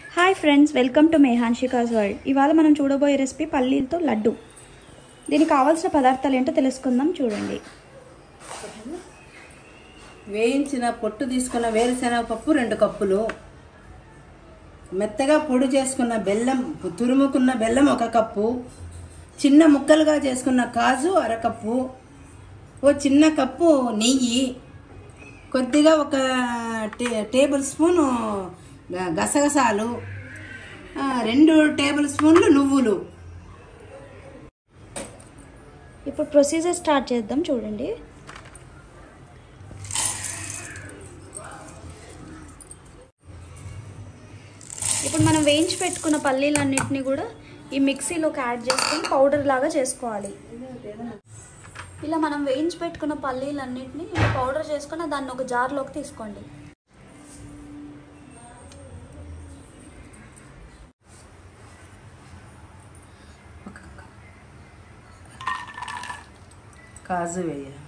hi friends welcome to Mehanshika's world ఇవాళ మనం చూడబోయే రెసిపీ పల్లీలతో లడ్డు దీనికి కావాల్సిన పదార్థాలు ఏంటో తెలుసుకుందాం చూడండి వేయించిన పొట్టు తీసుకున్న వేరుశనగ పప్పు రెండు కప్పులు మెత్తగా పొడి చేసుకున్న బెల్లం తురుముకున్న బెల్లం ఒక కప్పు చిన్న ముక్కలుగా చేసుకున్న కాజు అరకప్పు ఓ చిన్న కప్పు నెయ్యి కొద్దిగా ఒక టే టేబుల్ స్పూను గ- గసగసాలు ఆ, రెండు టేబుల్ స్పూన్లు నువ్వులు ఇప్పుడు ప్రొసీజర్ స్టార్ట్ చేద్దాం చూడండి ఇప్పుడు మనం వేయించి పెట్టుకున్న పల్లీలన్నిటిని కూడా ఈ మిక్సీలోకి యాడ్ చేసుకొని పౌడర్ లాగా చేసుకోవాలి ఇలా మనం వేయించి పెట్టుకున్న పల్లీలన్నిటిని ఇలా పౌడర్ చేసుకొని దాన్ని ఒక జార్లోకి తీసుకోండి కాజు వేయాలి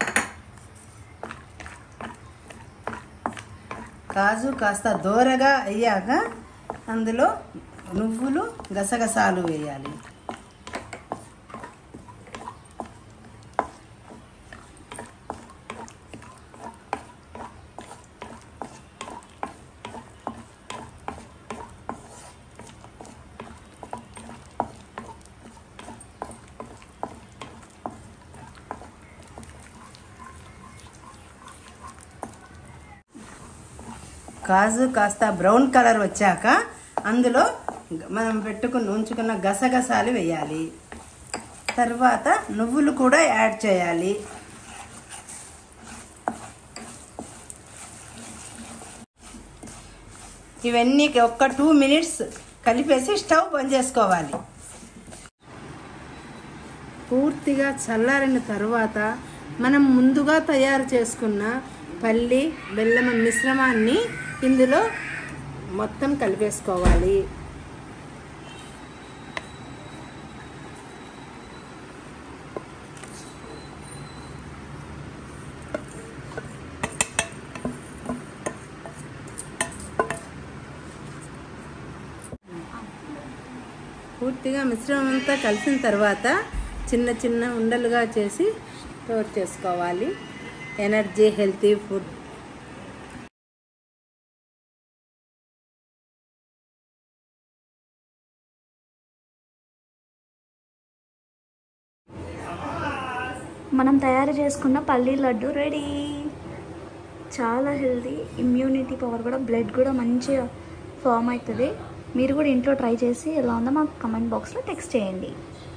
కాజు కాస్త దోరగా అయ్యాక అందులో నువ్వులు గసగసాలు వేయాలి కాజు కాస్త బ్రౌన్ కలర్ వచ్చాక అందులో మనం పెట్టుకుని ఉంచుకున్న గసగసాలు వేయాలి తర్వాత నువ్వులు కూడా యాడ్ చేయాలి ఇవన్నీ ఒక్క టూ మినిట్స్ కలిపేసి స్టవ్ బంద్ చేసుకోవాలి పూర్తిగా చల్లారిన తర్వాత మనం ముందుగా తయారు చేసుకున్న పల్లి బెల్లం మిశ్రమాన్ని ఇందులో మొత్తం కలిపేసుకోవాలి పూర్తిగా మిశ్రమం అంతా కలిసిన తర్వాత చిన్న చిన్న ఉండలుగా చేసి స్టోర్ చేసుకోవాలి ఎనర్జీ హెల్తీ ఫుడ్ మనం తయారు చేసుకున్న పల్లీ లడ్డు రెడీ చాలా హెల్తీ ఇమ్యూనిటీ పవర్ కూడా బ్లడ్ కూడా మంచిగా ఫామ్ అవుతుంది మీరు కూడా ఇంట్లో ట్రై చేసి ఎలా ఉందో మాకు కమెంట్ బాక్స్లో టెక్స్ట్ చేయండి